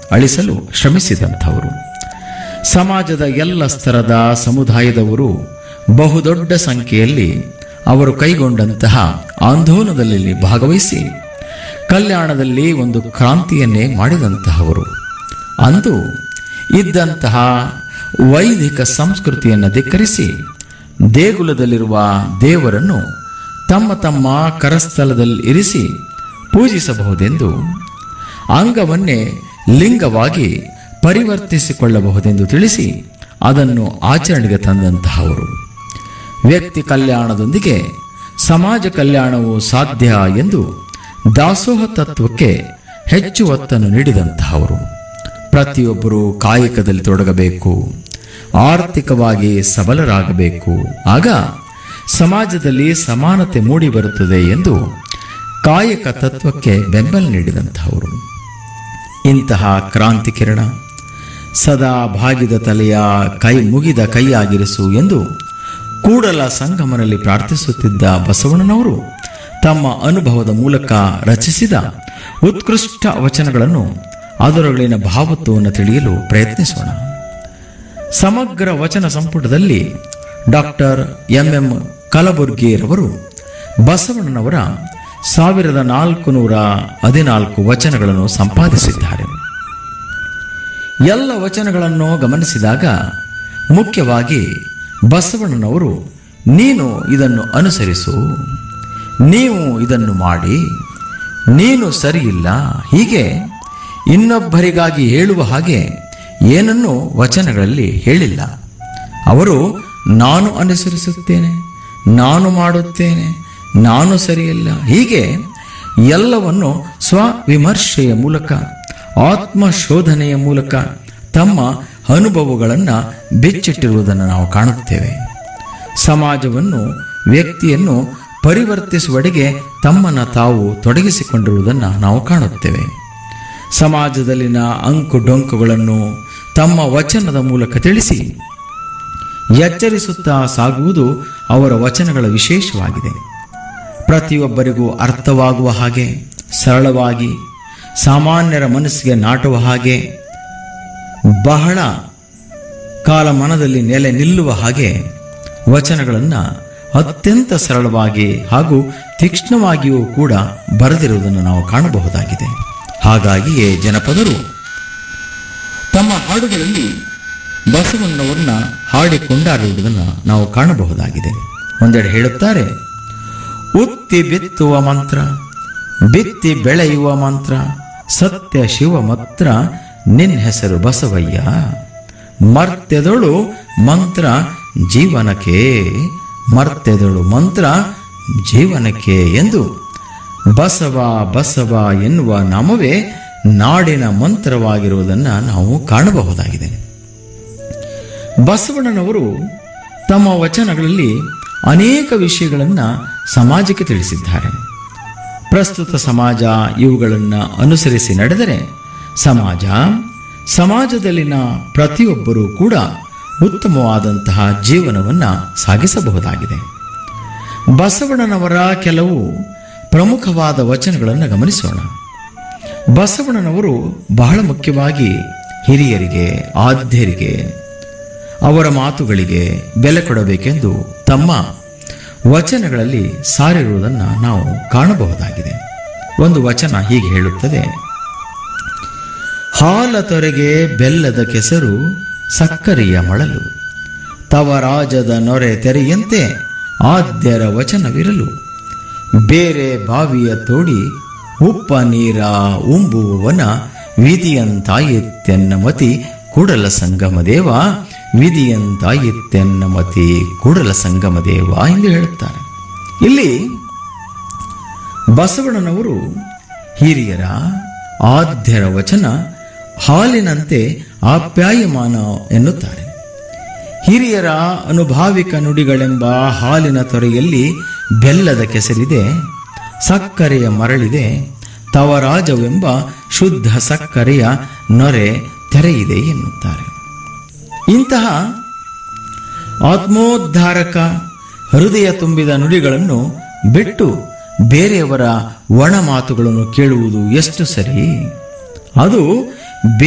ಅಳಿಸಲು ಶ್ರಮಿಸಿದಂಥವರು ಸಮಾಜದ ಎಲ್ಲ ಸ್ತರದ ಸಮುದಾಯದವರು ಬಹುದೊಡ್ಡ ಸಂಖ್ಯೆಯಲ್ಲಿ ಅವರು ಕೈಗೊಂಡಂತಹ ಆಂದೋಲನದಲ್ಲಿ ಭಾಗವಹಿಸಿ ಕಲ್ಯಾಣದಲ್ಲಿ ಒಂದು ಕ್ರಾಂತಿಯನ್ನೇ ಮಾಡಿದಂತಹವರು ಅಂದು ಇದ್ದಂತಹ ವೈದಿಕ ಸಂಸ್ಕೃತಿಯನ್ನು ಧಿಕ್ಕರಿಸಿ ದೇಗುಲದಲ್ಲಿರುವ ದೇವರನ್ನು ತಮ್ಮ ತಮ್ಮ ಕರಸ್ಥಲದಲ್ಲಿ ಇರಿಸಿ ಪೂಜಿಸಬಹುದೆಂದು ಅಂಗವನ್ನೇ ಲಿಂಗವಾಗಿ ಪರಿವರ್ತಿಸಿಕೊಳ್ಳಬಹುದೆಂದು ತಿಳಿಸಿ ಅದನ್ನು ಆಚರಣೆಗೆ ತಂದಂತಹವರು ವ್ಯಕ್ತಿ ಕಲ್ಯಾಣದೊಂದಿಗೆ ಸಮಾಜ ಕಲ್ಯಾಣವು ಸಾಧ್ಯ ಎಂದು ದಾಸೋಹ ತತ್ವಕ್ಕೆ ಹೆಚ್ಚು ಒತ್ತನ್ನು ನೀಡಿದಂತಹವರು ಪ್ರತಿಯೊಬ್ಬರೂ ಕಾಯಕದಲ್ಲಿ ತೊಡಗಬೇಕು ಆರ್ಥಿಕವಾಗಿ ಸಬಲರಾಗಬೇಕು ಆಗ ಸಮಾಜದಲ್ಲಿ ಸಮಾನತೆ ಮೂಡಿ ಬರುತ್ತದೆ ಎಂದು ಕಾಯಕ ತತ್ವಕ್ಕೆ ಬೆಂಬಲ ನೀಡಿದಂತಹವರು ಇಂತಹ ಕ್ರಾಂತಿ ಕಿರಣ ಸದಾ ಭಾಗಿದ ತಲೆಯ ಕೈ ಮುಗಿದ ಕೈಯಾಗಿರಿಸು ಎಂದು ಕೂಡಲ ಸಂಗಮನಲ್ಲಿ ಪ್ರಾರ್ಥಿಸುತ್ತಿದ್ದ ಬಸವಣ್ಣನವರು ತಮ್ಮ ಅನುಭವದ ಮೂಲಕ ರಚಿಸಿದ ಉತ್ಕೃಷ್ಟ ವಚನಗಳನ್ನು ಅದರೊಳಗಿನ ಭಾವತ್ವವನ್ನು ತಿಳಿಯಲು ಪ್ರಯತ್ನಿಸೋಣ ಸಮಗ್ರ ವಚನ ಸಂಪುಟದಲ್ಲಿ ಡಾಕ್ಟರ್ ಎಂ ಎಂ ಕಲಬುರ್ಗಿರವರು ಬಸವಣ್ಣನವರ ಸಾವಿರದ ನಾಲ್ಕು ನೂರ ಹದಿನಾಲ್ಕು ವಚನಗಳನ್ನು ಸಂಪಾದಿಸಿದ್ದಾರೆ ಎಲ್ಲ ವಚನಗಳನ್ನು ಗಮನಿಸಿದಾಗ ಮುಖ್ಯವಾಗಿ ಬಸವಣ್ಣನವರು ನೀನು ಇದನ್ನು ಅನುಸರಿಸು ನೀವು ಇದನ್ನು ಮಾಡಿ ನೀನು ಸರಿಯಿಲ್ಲ ಹೀಗೆ ಇನ್ನೊಬ್ಬರಿಗಾಗಿ ಹೇಳುವ ಹಾಗೆ ಏನನ್ನೂ ವಚನಗಳಲ್ಲಿ ಹೇಳಿಲ್ಲ ಅವರು ನಾನು ಅನುಸರಿಸುತ್ತೇನೆ ನಾನು ಮಾಡುತ್ತೇನೆ ನಾನು ಸರಿಯಿಲ್ಲ ಹೀಗೆ ಎಲ್ಲವನ್ನು ಸ್ವವಿಮರ್ಶೆಯ ಮೂಲಕ ಆತ್ಮಶೋಧನೆಯ ಮೂಲಕ ತಮ್ಮ ಅನುಭವಗಳನ್ನು ಬಿಚ್ಚಿಟ್ಟಿರುವುದನ್ನು ನಾವು ಕಾಣುತ್ತೇವೆ ಸಮಾಜವನ್ನು ವ್ಯಕ್ತಿಯನ್ನು ಪರಿವರ್ತಿಸುವಡೆಗೆ ತಮ್ಮನ್ನು ತಾವು ತೊಡಗಿಸಿಕೊಂಡಿರುವುದನ್ನು ನಾವು ಕಾಣುತ್ತೇವೆ ಸಮಾಜದಲ್ಲಿನ ಅಂಕು ಡೊಂಕುಗಳನ್ನು ತಮ್ಮ ವಚನದ ಮೂಲಕ ತಿಳಿಸಿ ಎಚ್ಚರಿಸುತ್ತಾ ಸಾಗುವುದು ಅವರ ವಚನಗಳ ವಿಶೇಷವಾಗಿದೆ ಪ್ರತಿಯೊಬ್ಬರಿಗೂ ಅರ್ಥವಾಗುವ ಹಾಗೆ ಸರಳವಾಗಿ ಸಾಮಾನ್ಯರ ಮನಸ್ಸಿಗೆ ನಾಟುವ ಹಾಗೆ ಬಹಳ ಕಾಲ ಮನದಲ್ಲಿ ನೆಲೆ ನಿಲ್ಲುವ ಹಾಗೆ ವಚನಗಳನ್ನು ಅತ್ಯಂತ ಸರಳವಾಗಿ ಹಾಗೂ ತೀಕ್ಷ್ಣವಾಗಿಯೂ ಕೂಡ ಬರೆದಿರುವುದನ್ನು ನಾವು ಕಾಣಬಹುದಾಗಿದೆ ಹಾಗಾಗಿಯೇ ಜನಪದರು ತಮ್ಮ ಹಾಡುಗಳಲ್ಲಿ ಬಸವಣ್ಣವರನ್ನ ಹಾಡಿ ಕೊಂಡಾಡುವುದನ್ನು ನಾವು ಕಾಣಬಹುದಾಗಿದೆ ಒಂದೆಡೆ ಹೇಳುತ್ತಾರೆ ಉತ್ತಿ ಬಿತ್ತುವ ಮಂತ್ರ ಬಿತ್ತಿ ಬೆಳೆಯುವ ಮಂತ್ರ ಸತ್ಯ ಶಿವ ಮಾತ್ರ ನಿನ್ ಹೆಸರು ಬಸವಯ್ಯ ಮರ್ತ್ಯದಳು ಮಂತ್ರ ಜೀವನಕ್ಕೆ ಮರ್ತ್ಯದಳು ಮಂತ್ರ ಜೀವನಕ್ಕೆ ಎಂದು ಬಸವ ಬಸವ ಎನ್ನುವ ನಾಮವೇ ನಾಡಿನ ಮಂತ್ರವಾಗಿರುವುದನ್ನು ನಾವು ಕಾಣಬಹುದಾಗಿದೆ ಬಸವಣ್ಣನವರು ತಮ್ಮ ವಚನಗಳಲ್ಲಿ ಅನೇಕ ವಿಷಯಗಳನ್ನು ಸಮಾಜಕ್ಕೆ ತಿಳಿಸಿದ್ದಾರೆ ಪ್ರಸ್ತುತ ಸಮಾಜ ಇವುಗಳನ್ನು ಅನುಸರಿಸಿ ನಡೆದರೆ ಸಮಾಜ ಸಮಾಜದಲ್ಲಿನ ಪ್ರತಿಯೊಬ್ಬರೂ ಕೂಡ ಉತ್ತಮವಾದಂತಹ ಜೀವನವನ್ನು ಸಾಗಿಸಬಹುದಾಗಿದೆ ಬಸವಣ್ಣನವರ ಕೆಲವು ಪ್ರಮುಖವಾದ ವಚನಗಳನ್ನು ಗಮನಿಸೋಣ ಬಸವಣ್ಣನವರು ಬಹಳ ಮುಖ್ಯವಾಗಿ ಹಿರಿಯರಿಗೆ ಆದ್ಯರಿಗೆ ಅವರ ಮಾತುಗಳಿಗೆ ಬೆಲೆ ಕೊಡಬೇಕೆಂದು ತಮ್ಮ ವಚನಗಳಲ್ಲಿ ಸಾರಿರುವುದನ್ನು ನಾವು ಕಾಣಬಹುದಾಗಿದೆ ಒಂದು ವಚನ ಹೀಗೆ ಹೇಳುತ್ತದೆ ಹಾಲ ತೊರೆಗೆ ಬೆಲ್ಲದ ಕೆಸರು ಸಕ್ಕರೆಯ ಮಳಲು ತವರಾಜದ ನೊರೆ ತೆರೆಯಂತೆ ಆದ್ಯರ ವಚನವಿರಲು ಬೇರೆ ಬಾವಿಯ ತೋಡಿ ಉಪ್ಪ ನೀರ ಉಂಬುವವನ ವಿಧಿಯಂತಾಯಿತ್ಯನ್ನ ಮತಿ ಕೂಡಲ ಸಂಗಮ ದೇವ ವಿಧಿಯಂತಾಯಿತ್ಯನ್ನ ಮತಿ ಕೂಡಲ ಸಂಗಮ ದೇವ ಎಂದು ಹೇಳುತ್ತಾರೆ ಇಲ್ಲಿ ಬಸವಣ್ಣನವರು ಹಿರಿಯರ ಆದ್ಯರ ವಚನ ಹಾಲಿನಂತೆ ಆಪ್ಯಾಯಮಾನ ಎನ್ನುತ್ತಾರೆ ಹಿರಿಯರ ಅನುಭಾವಿಕ ನುಡಿಗಳೆಂಬ ಹಾಲಿನ ತೊರೆಯಲ್ಲಿ ಬೆಲ್ಲದ ಕೆಸರಿದೆ ಸಕ್ಕರೆಯ ಮರಳಿದೆ ತವರಾಜವೆಂಬ ಶುದ್ಧ ಸಕ್ಕರೆಯ ನೊರೆ ತೆರೆಯಿದೆ ಎನ್ನುತ್ತಾರೆ ಇಂತಹ ಆತ್ಮೋದ್ಧಾರಕ ಹೃದಯ ತುಂಬಿದ ನುಡಿಗಳನ್ನು ಬಿಟ್ಟು ಬೇರೆಯವರ ಒಣ ಮಾತುಗಳನ್ನು ಕೇಳುವುದು ಎಷ್ಟು ಸರಿ ಅದು